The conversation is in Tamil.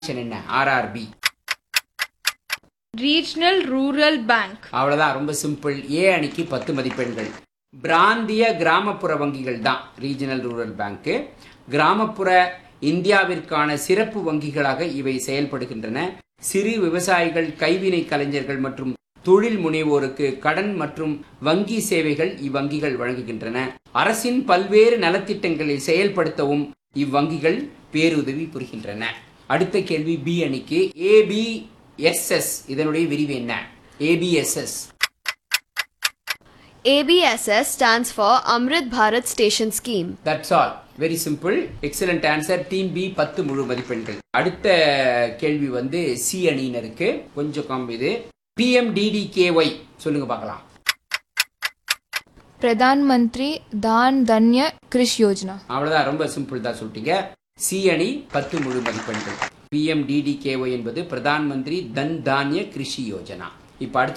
என்ன ஆர்ஆர்பி Regional Rural Bank. அவ்வளவுதான் ரொம்ப சிம்பிள் ஏ அணிக்கு பத்து மதிப்பெண்கள் பிராந்திய கிராமப்புற வங்கிகள் தான் ரீஜனல் ரூரல் பேங்க்கு கிராமப்புற இந்தியாவிற்கான சிறப்பு வங்கிகளாக இவை செயல்படுகின்றன சிறு விவசாயிகள் கைவினை கலைஞர்கள் மற்றும் தொழில் முனைவோருக்கு கடன் மற்றும் வங்கி சேவைகள் இவ்வங்கிகள் வழங்குகின்றன அரசின் பல்வேறு நலத்திட்டங்களை செயல்படுத்தவும் இவ்வங்கிகள் பேருதவி புரிகின்றன அடுத்த கேள்வி பி அணிக்கு ஏபிஎஸ்எஸ் இதனுடைய விரிவு என்ன ABSS ABSS stands for Amrit Bharat Station Scheme. That's all very simple excellent answer team B பத்து முழு மதிப்பெண்கள் அடுத்த கேள்வி வந்து சி அணியினருக்கு கொஞ்சம் கம்மி இது பிஎம்டிடிகேஒய் சொல்லுங்க பார்க்கலாம் प्रधान मंत्री दान धन्य कृषि योजना அவ்வளவுதான் ரொம்ப சிம்பிள் தான் சொல்லிட்டீங்க சி அணி பத்து முழு மதிப்பெண்கள் பிஎம்டிடிகேஒய் என்பது பிரதான் மந்திரி தன் தானிய கிருஷி யோஜனா இப்ப அடுத்து